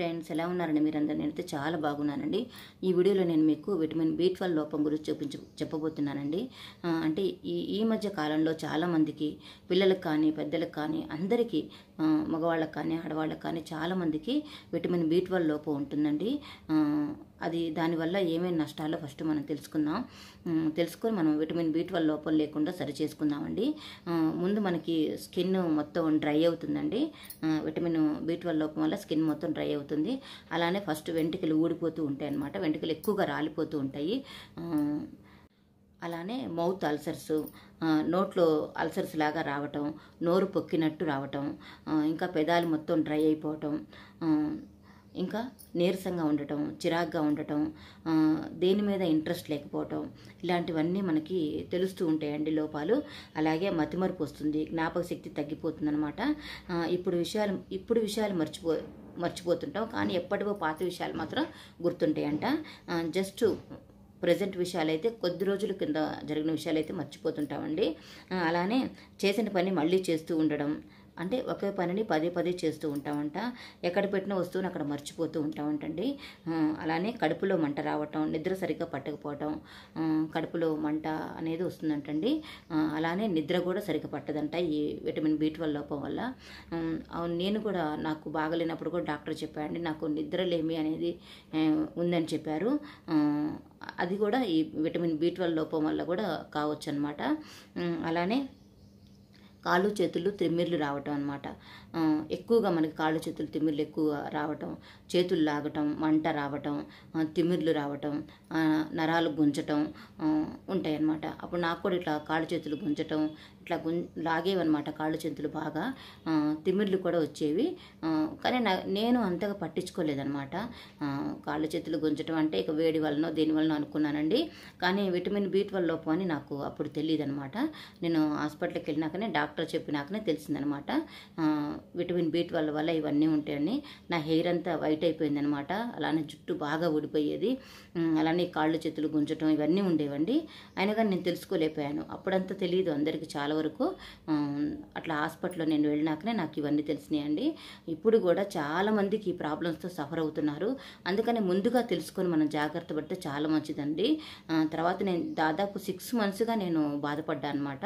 friends ఎలా ఉన్నారండి మీరందరూ నేనైతే చాలా బాగున్నానండి ఈ వీడియోలో నేను మీకు విటమిన్ బి ట్వెల్వ్ లోపం గురించి చూపించు చెప్పబోతున్నానండి ఆ, అంటే ఈ ఈ మధ్య కాలంలో చాలామందికి పిల్లలకు కానీ పెద్దలకు కానీ అందరికీ ఆ, మగవాళ్ళకి కానీ ఆడవాళ్ళకి కానీ చాలామందికి విటమిన్ బి ట్వెల్వ్ లోపం ఉంటుందండి ఆ, అది దానివల్ల ఏమేమి నష్టాలో ఫస్ట్ మనం తెలుసుకుందాం ఉమ్, తెలుసుకొని మనం విటమిన్ బి ట్వెల్వ్ లోపం లేకుండా సరి చేసుకుందామండి ఆ, ముందు మనకి స్కిన్ మొత్తం డ్రై అవుతుందండి ఆ, విటమిన్ బి ట్వెల్వ్ లోపం వల్ల స్కిన్ మొత్తం డ్రై అవుతుంది అలానే ఫస్ట్ వెంట్రుకలు ఊడిపోతూ ఉంటాయి అన్నమాట వెంట్రుకలు ఎక్కువగా రాలిపోతూ ఉంటాయి ఆ, అలానే మౌత్ అల్సర్స్ ఆ, నోట్లో అల్సర్స్ లాగా రావటం నోరు పొక్కినట్టు రావటం ఆ, ఇంకా పెదాలు మొత్తం డ్రై అయిపోవటం ఆ, ఇంకా నీరసంగా ఉండటం చిరాగ్గా ఉండటం ఆ, దేని మీద ఇంట్రెస్ట్ లేకపోవటం ఇలాంటివన్నీ మనకి తెలుస్తూ ఉంటాయండి లోపాలు అలాగే మతిమరుపు వస్తుంది జ్ఞాపక శక్తి తగ్గిపోతుంది అనమాట ఇప్పుడు విషయాలు ఇప్పుడు విషయాలు మర్చిపో మర్చిపోతుంటాం కానీ ఎప్పటివో పాత విషయాలు మాత్రం గుర్తుంటాయంట జస్ట్ ప్రజెంట్ విషయాలు అయితే కొద్ది రోజుల కింద జరిగిన విషయాలు అయితే మర్చిపోతుంటామండి ఆ, అలానే చేసిన పని మళ్ళీ చేస్తూ ఉండడం అంటే ఒకే పనిని పదే పదే చేస్తూ ఉంటామంట ఎక్కడ పెట్టిన వస్తువుని అక్కడ మర్చిపోతూ ఉంటామంటండి ఆ, అలానే కడుపులో మంట రావటం నిద్ర సరిగ్గా పట్టకపోవటం ఆ, కడుపులో మంట అనేది వస్తుందంటండి ఆ, అలానే నిద్ర కూడా సరిగ్గా పట్టదంట ఈ విటమిన్ బి ట్వెల్వ్ లోపం వల్ల ఉమ్, అవును నేను కూడా నాకు బాగలేనప్పుడు కూడా డాక్టర్ చెప్పారండి నాకు నిద్రలేమి అనేది ఆ, ఉందని చెప్పారు ఆ, అది కూడా ఈ విటమిన్ బి ట్వెల్వ్ లోపం వల్ల కూడా కావచ్చు అనమాట అలానే కాళ్ళు చేతులు తిమ్మిర్లు రావటం అనమాట ఎక్కువగా మనకి కాళ్ళు చేతులు తిమ్మిర్లు ఎక్కువ రావటం చేతులు లాగటం మంట రావటం ఆ, తిమ్మిర్లు రావటం ఆ, నరాలు గుంజటం ఉంటాయి అన్నమాట అప్పుడు నాకు కూడా ఇట్లా కాళ్ళు చేతులు గుంజటం ఇట్లా గుం లాగేవన్నమాట కాళ్ళు చేతులు బాగా ఆ, తిమ్మిర్లు కూడా వచ్చేవి ఆ, కానీ నా నేను అంతగా పట్టించుకోలేదన్నమాట ఆ, కాళ్ళు చేతులు గుంజటం అంటే ఇక వేడి వలనో దేని వలన అనుకున్నానండి కానీ విటమిన్ బి ట్వెల్వ్ లోపం అని నాకు అప్పుడు తెలియదు అనమాట నేను హాస్పిటల్కి వెళ్ళినాకనే డాక్టర్ చెప్పినాకనే తెలిసిందనమాట ఆ, విటమిన్ బి ట్వెల్వ్ వల్ల ఇవన్నీ ఉంటాయని నా హెయిర్ అంతా వైట్ అయిపోయిందనమాట అలానే జుట్టు బాగా ఊడిపోయేది ఉమ్, అలానే కాళ్ళు చేతులు గుంజటం ఇవన్నీ ఉండేవండి అయినా కానీ నేను తెలుసుకోలేకపోయాను అప్పుడంతా తెలియదు అందరికీ చాలా వరకు ఉమ్, అట్లా హాస్పిటల్లో నేను వెళ్ళినాకనే నాకు ఇవన్నీ తెలిసినాయండి ఇప్పుడు కూడా చాలా మందికి ఈ ప్రాబ్లమ్స్తో సఫర్ అవుతున్నారు అందుకని ముందుగా తెలుసుకొని మనం జాగ్రత్త పడితే చాలా మంచిదండి ఆ, తర్వాత నేను దాదాపు సిక్స్ మంత్స్గా నేను బాధపడ్డా అనమాట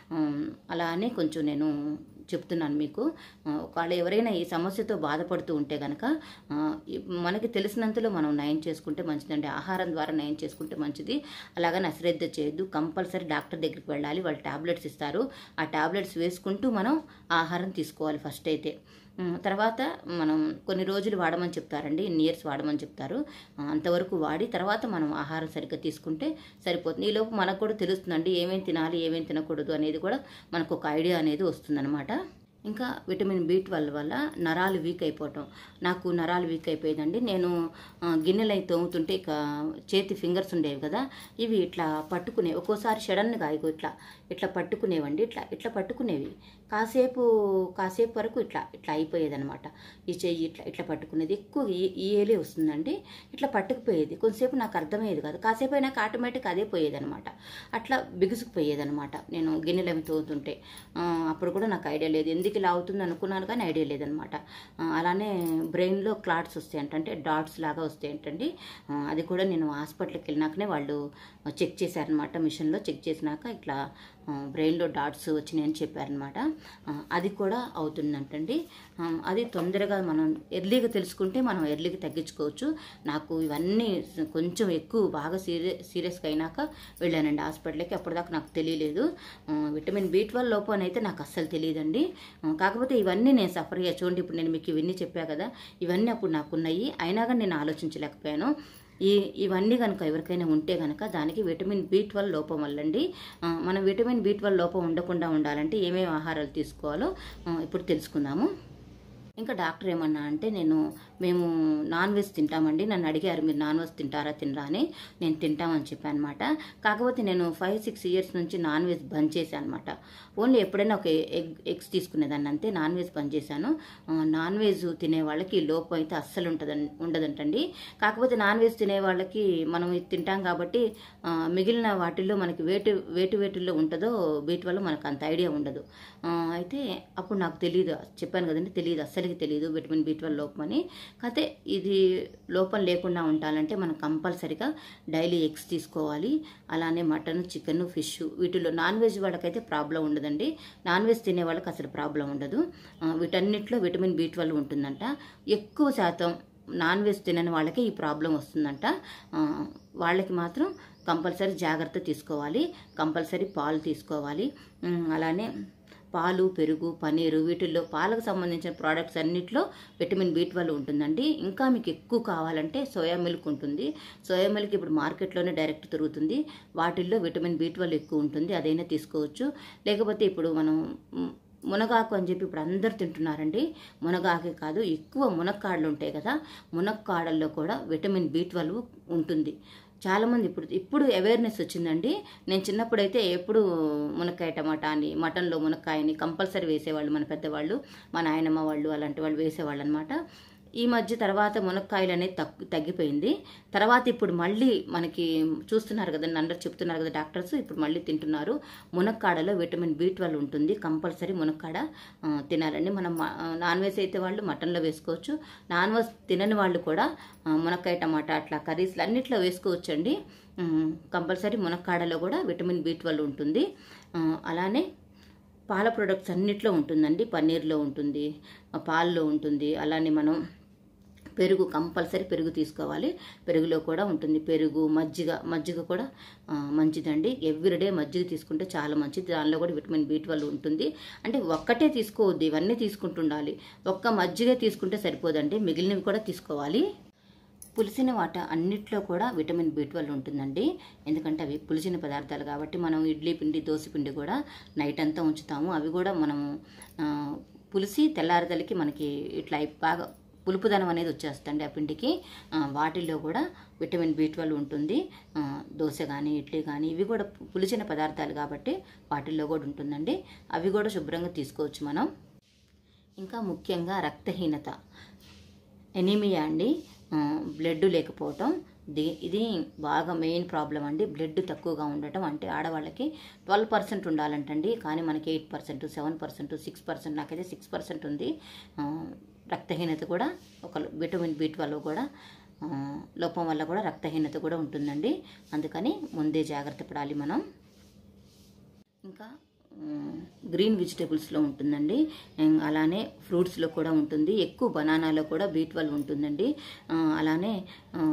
అలా అని కొంచెం నేను చెప్తున్నాను మీకు ఆ, ఒకవేళ ఎవరైనా ఈ సమస్యతో బాధపడుతూ ఉంటే కనుక ఆ, ఈ- మనకి తెలిసినంతలో మనం నయం చేసుకుంటే మంచిదండి ఆహారం ద్వారా నయం చేసుకుంటే మంచిది అలాగని అశ్రద్ధ చేయొద్దు కంపల్సరీ డాక్టర్ దగ్గరికి వెళ్ళాలి వాళ్ళు టాబ్లెట్స్ ఇస్తారు ఆ టాబ్లెట్స్ వేసుకుంటూ మనం ఆహారం తీసుకోవాలి ఫస్ట్ అయితే ఉమ్, తర్వాత మనం కొన్ని రోజులు వాడమని చెప్తారండి ఇన్ని ఇయర్స్ వాడమని చెప్తారు ఆ, అంతవరకు వాడి తర్వాత మనం ఆహారం సరిగ్గా తీసుకుంటే సరిపోతుంది ఈలోపు మనకు కూడా తెలుస్తుందండి ఏమేమి తినాలి ఏమేమి తినకూడదు అనేది కూడా మనకు ఒక ఐడియా అనేది వస్తుందన్నమాట ఇంకా విటమిన్ బి ట్వెల్వ్ వల్ల నరాలు వీక్ అయిపోవటం నాకు నరాలు వీక్ అయిపోయేదండి నేను ఆ, గిన్నెలు అయి తోముతుంటే ఇక చేతి ఫింగర్స్ ఉండేవి కదా ఇవి ఇట్లా పట్టుకునే ఒక్కోసారి సడన్గా ఇగో ఇట్లా ఇట్లా పట్టుకునేవండి ఇట్లా ఇట్లా పట్టుకునేవి కాసేపు కాసేపు వరకు ఇట్లా ఇట్లా అయిపోయేదన్నమాట ఈ చెయ్యి ఇట్లా ఇట్లా పట్టుకునేది ఎక్కువ ఈ ఈ ఏలే వస్తుందండి ఇట్లా పట్టుకుపోయేది కొంతసేపు నాకు అర్థమయ్యేది కాదు కాసేపు అయినాక ఆటోమేటిక్ అదే పోయేదన్నమాట అట్లా బిగుసుకుపోయేదన్నమాట నేను గిన్నెలు అవి తోగుతుంటే ఆ, అప్పుడు కూడా నాకు ఐడియా లేదు ఎందుకు ఇలా అవుతుంది అనుకున్నాను కానీ ఐడియా లేదనమాట ఆ, అలానే బ్రెయిన్లో క్లాట్స్ వస్తాయంట అంటే డాట్స్ లాగా వస్తాయంటండి ఆ, అది కూడా నేను హాస్పిటల్కి వెళ్ళినాకనే వాళ్ళు చెక్ చేశారనమాట మిషన్లో చెక్ చేసినాక ఇట్లా ఆ, బ్రెయిన్లో డాట్స్ వచ్చినాయని చెప్పారనమాట ఆ, అది కూడా అవుతుందంటండి ఆ, అది తొందరగా మనం ఎర్లీగా తెలుసుకుంటే మనం ఎర్లీగా తగ్గించుకోవచ్చు నాకు ఇవన్నీ కొంచెం ఎక్కువ బాగా సీరియస్ సీరియస్గా అయినాక వెళ్ళానండి హాస్పిటల్కి అప్పటిదాకా నాకు తెలియలేదు ఆ, విటమిన్ బి ట్వెల్వ్ లోపం అయితే నాకు అస్సలు తెలియదండి ఆ, కాకపోతే ఇవన్నీ నేను సఫర్ అయ్యా చూడండి ఇప్పుడు నేను మీకు ఇవన్నీ చెప్పా కదా ఇవన్నీ అప్పుడు నాకు ఉన్నాయి అయినా కానీ నేను ఆలోచించలేకపోయాను ఈ ఇవన్నీ కనుక ఎవరికైనా ఉంటే కనుక దానికి విటమిన్ బి ట్వెల్వ్ లోపం వల్లండి ఆ, మనం విటమిన్ బి ట్వెల్వ్ లోపం ఉండకుండా ఉండాలంటే ఏమేమి ఆహారాలు తీసుకోవాలో ఆ, ఇప్పుడు తెలుసుకుందాము ఇంకా డాక్టర్ ఏమన్నా అంటే నేను మేము నాన్ వెజ్ తింటామండి నన్ను అడిగారు మీరు నాన్ వెజ్ తింటారా తినరా అని నేను తింటామని చెప్పాను అనమాట కాకపోతే నేను ఫైవ్ సిక్స్ ఇయర్స్ నుంచి నాన్ వెజ్ బంద్ చేశాను అనమాట ఓన్లీ ఎప్పుడైనా ఒక ఎగ్ ఎగ్స్ తీసుకునేదాన్ని అంతే నాన్ వెజ్ బంద్ చేశాను ఆ, నాన్ వెజ్ తినే వాళ్ళకి ఈ లోపం అయితే అస్సలు ఉంటుందని ఉండదంటండి కాకపోతే నాన్ వెజ్ తినే వాళ్ళకి మనం ఇది తింటాం కాబట్టి ఆ, మిగిలిన వాటిల్లో మనకి వేటి వేటి వేటిల్లో ఉంటుందో వీటి వల్ల మనకు అంత ఐడియా ఉండదు ఆ, అయితే అప్పుడు నాకు తెలియదు చెప్పాను కదండి తెలియదు అస్సలు అస్సలకి తెలియదు విటమిన్ బి ట్వెల్వ్ లోపం అని కాకపోతే ఇది లోపం లేకుండా ఉండాలంటే మనం కంపల్సరిగా డైలీ ఎగ్స్ తీసుకోవాలి అలానే మటన్ చికెన్ ఫిష్ వీటిలో నాన్ వెజ్ వాళ్ళకైతే ప్రాబ్లం ఉండదండి నాన్ వెజ్ తినే వాళ్ళకి అసలు ప్రాబ్లం ఉండదు ఆ, వీటన్నిటిలో విటమిన్ బి ట్వెల్వ్ ఉంటుందంట ఎక్కువ శాతం నాన్ వెజ్ తినని వాళ్ళకి ఈ ప్రాబ్లం వస్తుందంట ఆ, వాళ్ళకి మాత్రం కంపల్సరీ జాగ్రత్త తీసుకోవాలి కంపల్సరీ పాలు తీసుకోవాలి ఉమ్, అలానే పాలు పెరుగు పనీరు వీటిల్లో పాలకు సంబంధించిన ప్రోడక్ట్స్ అన్నిట్లో విటమిన్ బి ట్వెల్వ్ ఉంటుందండి ఇంకా మీకు ఎక్కువ కావాలంటే సోయా మిల్క్ ఉంటుంది సోయా మిల్క్ ఇప్పుడు మార్కెట్లోనే డైరెక్ట్ దొరుకుతుంది వాటిల్లో విటమిన్ బి ట్వెల్వ్ ఎక్కువ ఉంటుంది అదైనా తీసుకోవచ్చు లేకపోతే ఇప్పుడు మనం మ్, మునగాకు అని చెప్పి ఇప్పుడు అందరు తింటున్నారండి మునగాకే కాదు ఎక్కువ మునక్కాడలు ఉంటాయి కదా మునక్కాడల్లో కూడా విటమిన్ బి ట్వెల్వ్ ఉంటుంది చాలామంది ఇప్పుడు ఇప్పుడు అవేర్నెస్ వచ్చిందండి నేను చిన్నప్పుడైతే ఎప్పుడు మునక్కాయ టమాటా అని మటన్లో మునక్కాయని కంపల్సరీ వేసేవాళ్ళు మన పెద్దవాళ్ళు మా నాయనమ్మ వాళ్ళు అలాంటి వాళ్ళు వేసేవాళ్ళు అనమాట ఈ మధ్య తర్వాత మునక్కాయలు అనేది తగ్గు తగ్గిపోయింది తర్వాత ఇప్పుడు మళ్ళీ మనకి చూస్తున్నారు కదా అందరు చెప్తున్నారు కదా డాక్టర్స్ ఇప్పుడు మళ్ళీ తింటున్నారు మునక్కాడలో విటమిన్ బి ట్వెల్వ్ ఉంటుంది కంపల్సరీ మునక్కాడ ఆ, తినాలండి మనం మ- ఆ, నాన్ వెజ్ అయితే వాళ్ళు మటన్లో వేసుకోవచ్చు నాన్ వెజ్ తినని వాళ్ళు కూడా ఆ, మునక్కాయ టమాటా అట్లా కర్రీస్లు అన్నిట్లో వేసుకోవచ్చండి ఉమ్, కంపల్సరీ మునక్కాడలో కూడా విటమిన్ బి ట్వెల్వ్ ఉంటుంది ఆ, అలానే పాల ప్రొడక్ట్స్ అన్నిట్లో ఉంటుందండి పన్నీర్లో ఉంటుంది ఆ, పాల్లో ఉంటుంది అలానే మనం పెరుగు కంపల్సరీ పెరుగు తీసుకోవాలి పెరుగులో కూడా ఉంటుంది పెరుగు మజ్జిగ మజ్జిగ కూడా ఆ, మంచిదండి ఎవ్రీడే మజ్జిగ తీసుకుంటే చాలా మంచిది దానిలో కూడా విటమిన్ బి ట్వెల్వ్ ఉంటుంది అంటే ఒక్కటే తీసుకోవద్దు ఇవన్నీ తీసుకుంటుండాలి ఒక్క మజ్జిగ తీసుకుంటే సరిపోదండి మిగిలినవి కూడా తీసుకోవాలి పులిసిన వాట అన్నిట్లో కూడా విటమిన్ బి ట్వెల్వ్ ఉంటుందండి ఎందుకంటే అవి పులిసిన పదార్థాలు కాబట్టి మనం ఇడ్లీ పిండి దోశ పిండి కూడా నైట్ అంతా ఉంచుతాము అవి కూడా మనము ఆ, పులిసి తెల్లారదలికి మనకి ఇట్లా బాగా పులుపుదనం అనేది వచ్చేస్తుంది ఆ పిండికి ఆ, వాటిల్లో కూడా విటమిన్ బి ట్వెల్వ్ ఉంటుంది ఆ, దోశ కానీ ఇడ్లీ కానీ ఇవి కూడా పులిచిన పదార్థాలు కాబట్టి వాటిల్లో కూడా ఉంటుందండి అవి కూడా శుభ్రంగా తీసుకోవచ్చు మనం ఇంకా ముఖ్యంగా రక్తహీనత ఎనీమియా అండి ఆ, బ్లడ్ లేకపోవటం ది ఇది బాగా మెయిన్ ప్రాబ్లం అండి బ్లడ్ తక్కువగా ఉండటం అంటే ఆడవాళ్ళకి ట్వెల్వ్ పర్సెంట్ ఉండాలంటండి కానీ మనకి eight percent seven percent six percent నాకైతే సిక్స్ పర్సెంట్ ఉంది ఆ, రక్తహీనత కూడా ఒక విటమిన్ బి ట్వెల్వ్ కూడా ఆ, లోపం వల్ల కూడా రక్తహీనత కూడా ఉంటుందండి అందుకని ముందే జాగ్రత్త పడాలి మనం ఇంకా మ్, గ్రీన్ వెజిటేబుల్స్లో ఉంటుందండి ఉమ్, అలానే ఫ్రూట్స్లో కూడా ఉంటుంది ఎక్కువ బనానాలో కూడా బీ ట్వెల్వ్ ఉంటుందండి ఆ, అలానే ఆ,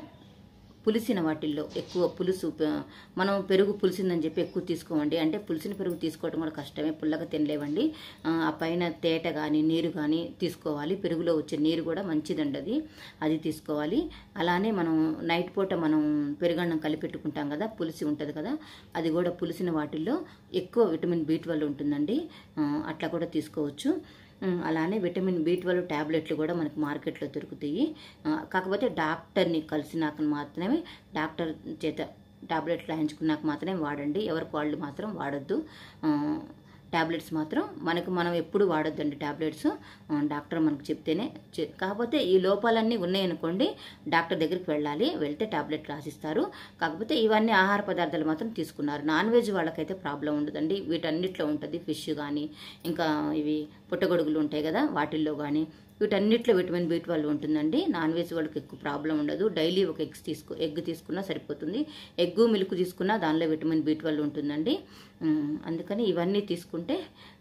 పులిసిన వాటిల్లో ఎక్కువ పులుసు ప- మనం పెరుగు పులిసిందని చెప్పి ఎక్కువ తీసుకోమండి అంటే పులిసిన పెరుగు తీసుకోవడం కూడా కష్టమే పుల్లగా తినలేవండి ఆ ఆ పైన తేట కానీ నీరు కానీ తీసుకోవాలి పెరుగులో వచ్చే నీరు కూడా మంచిదండి అది అది తీసుకోవాలి అలానే మనం నైట్ పూట మనం పెరుగన్నం కలిపెట్టుకుంటాం కదా పులిసి ఉంటుంది కదా అది కూడా పులిసిన వాటిల్లో ఎక్కువ విటమిన్ బి ట్వెల్వ్ ఉంటుందండి ఆ, అట్లా కూడా తీసుకోవచ్చు ఉమ్, అలానే విటమిన్ బి ట్వెల్వ్ ట్యాబ్లెట్లు కూడా మనకి మార్కెట్లో దొరుకుతాయి ఆ, కాకపోతే డాక్టర్ని కలిసినాక మాత్రమే డాక్టర్ చేత టాబ్లెట్లు రాయించుకున్నాక మాత్రమే వాడండి ఎవరికి వాళ్ళు మాత్రం వాడొద్దు ఆ, టాబ్లెట్స్ మాత్రం మనకు మనం ఎప్పుడు వాడొద్దండి టాబ్లెట్స్ ఆ, డాక్టర్ మనకు చెప్తేనే చె- కాకపోతే ఈ లోపాలన్నీ ఉన్నాయనుకోండి డాక్టర్ దగ్గరికి వెళ్ళాలి వెళ్తే టాబ్లెట్ రాసిస్తారు కాకపోతే ఇవన్నీ ఆహార పదార్థాలు మాత్రం తీసుకున్నారు నాన్ వెజ్ వాళ్ళకైతే ప్రాబ్లం ఉండదండి వీటన్నిటిలో ఉంటుంది ఫిష్ కానీ ఇంకా ఇవి పుట్టగొడుగులు ఉంటాయి కదా వాటిల్లో కానీ వీటన్నిటిలో విటమిన్ బి ట్వెల్వ్ ఉంటుందండి నాన్ వెజ్ వాళ్ళకి ఎక్కువ ప్రాబ్లం ఉండదు డైలీ ఒక ఎగ్స్ తీసుకో ఎగ్ తీసుకున్నా సరిపోతుంది ఎగ్గు మిల్క్ తీసుకున్నా దానిలో విటమిన్ బి ట్వెల్వ్ ఉంటుందండి ఉమ్, అందుకని ఇవన్నీ తీసుకుంటే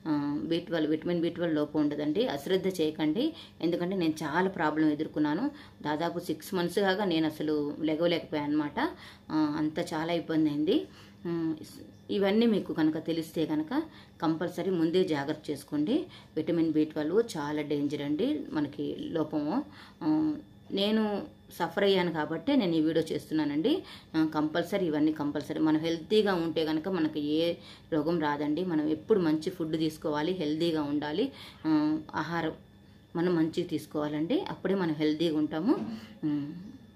B twelve vitamin B twelve లోపం ఉండదండి అశ్రద్ధ చేయకండి ఎందుకంటే నేను చాలా ప్రాబ్లం ఎదుర్కొన్నాను దాదాపు సిక్స్ మంత్స్ కాగా నేను అసలు లెగవలేకపోయాను అనమాట అంత చాలా ఇబ్బంది అయింది ఉమ్, ఇవన్నీ మీకు కనుక తెలిస్తే కనుక కంపల్సరీ ముందే జాగ్రత్త చేసుకోండి విటమిన్ బి ట్వెల్వ్ చాలా డేంజర్ అండి మనకి లోపము ఆ, నేను సఫర్ అయ్యాను కాబట్టి నేను ఈ వీడియో చేస్తున్నానండి ఆ, కంపల్సరీ ఇవన్నీ కంపల్సరీ మనం హెల్తీగా ఉంటే కనుక మనకి ఏ రోగం రాదండి మనం ఎప్పుడు మంచి ఫుడ్ తీసుకోవాలి హెల్తీగా ఉండాలి ఆ, ఆహారం మనం మంచిగా తీసుకోవాలండి అప్పుడే మనం హెల్తీగా ఉంటాము ఉమ్,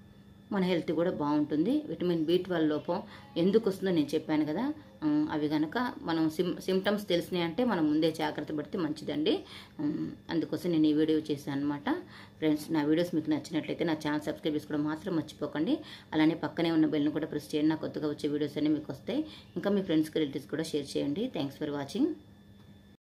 మన హెల్త్ కూడా బాగుంటుంది విటమిన్ బి ట్వెల్వ్ లోపం ఎందుకు వస్తుందో నేను చెప్పాను కదా ఉమ్, అవి కనుక మనం సిమ్ సిమ్టమ్స్ తెలిసినాయి అంటే మనం ముందే జాగ్రత్త పడితే మంచిదండి ఉమ్, అందుకోసం నేను ఈ వీడియో చేశాను అనమాట ఫ్రెండ్స్ నా వీడియోస్ మీకు నచ్చినట్లయితే నా ఛానల్ సబ్స్క్రైబ్ చేసుకోవడం మాత్రం మర్చిపోకండి అలానే పక్కనే ఉన్న బెల్ని కూడా ప్రెస్ చేయండి నా కొత్తగా వచ్చే వీడియోస్ అన్నీ మీకు వస్తాయి ఇంకా మీ ఫ్రెండ్స్కి రిలేటివ్స్ కూడా షేర్ చేయండి థ్యాంక్స్ ఫర్ వాచింగ్